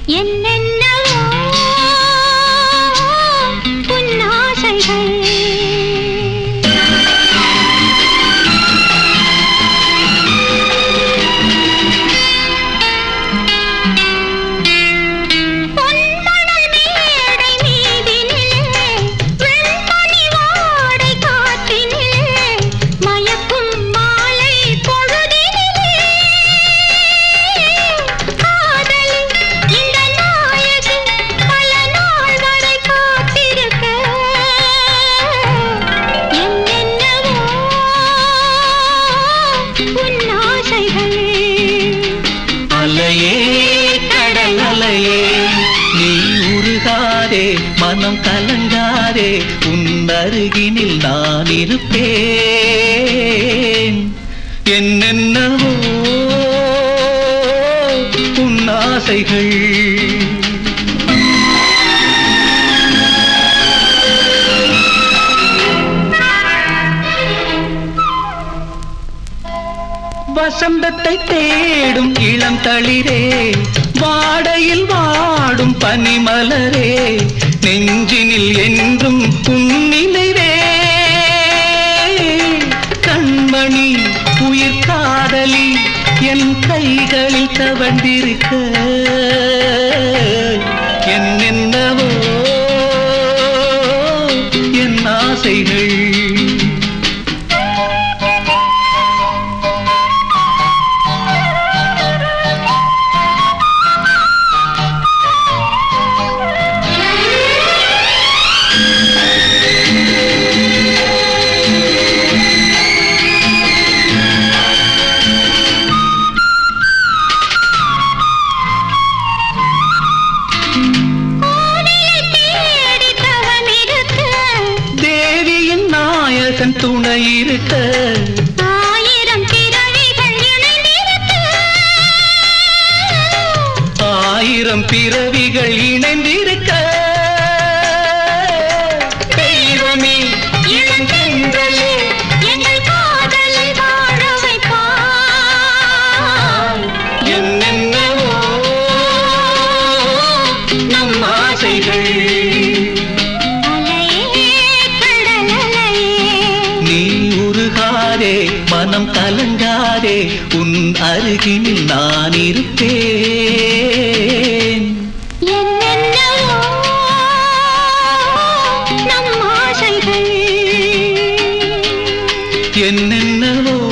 என்னென்னவோ உன் ஆசைகள் பொன்மணல் மேடை மீதினிலே, வெண்பனி வாடை காற்றினிலே, மயக்கும் மாலை பொழுதினிலே. காதலி, இந்த நாயகி பல நாள் வரை காத்திருக்க. என்னென்னவோ உன் ஆசைகள் அலையே கடல் அலையே நீ உருகாதே மனம் கலங்காதே உன் அருகினில் நான் இருப்பேன் என்னென்னவோ உன் ஆசைகள் வசந்தத்தை தேடும் இளம் தளிரே வாடையில் வாடும் பனிமலரே நெஞ்சினில் என்றும் உன்னிலைவே கண்மணி உயிர் காதலி என் கைகளில் தவண்டிருக்க என்னென்னவோ என் ஆசைகள் கோவிலை தேடி தவமிருக்க, தேவியின் நாயகன் துணை இருக்க ஆயிரம் பிறவிகள் இணைந்திருக்க. ஆயிரம் பிறவிகள் இணைந்திருக்க தெய்வமே இளந்தென்றலே எங்கள் காதலை வாழ வைப்பாய். என்னென்னவோ நம் ஆசைகள் அலையே, கடல் அலையே, நீ உருகாதே மனம் கலங்காதே உன் அருகினில் நான் இருப்பேன் என்னென்னவோ நம் ஆசைகள் என்னென்னவோ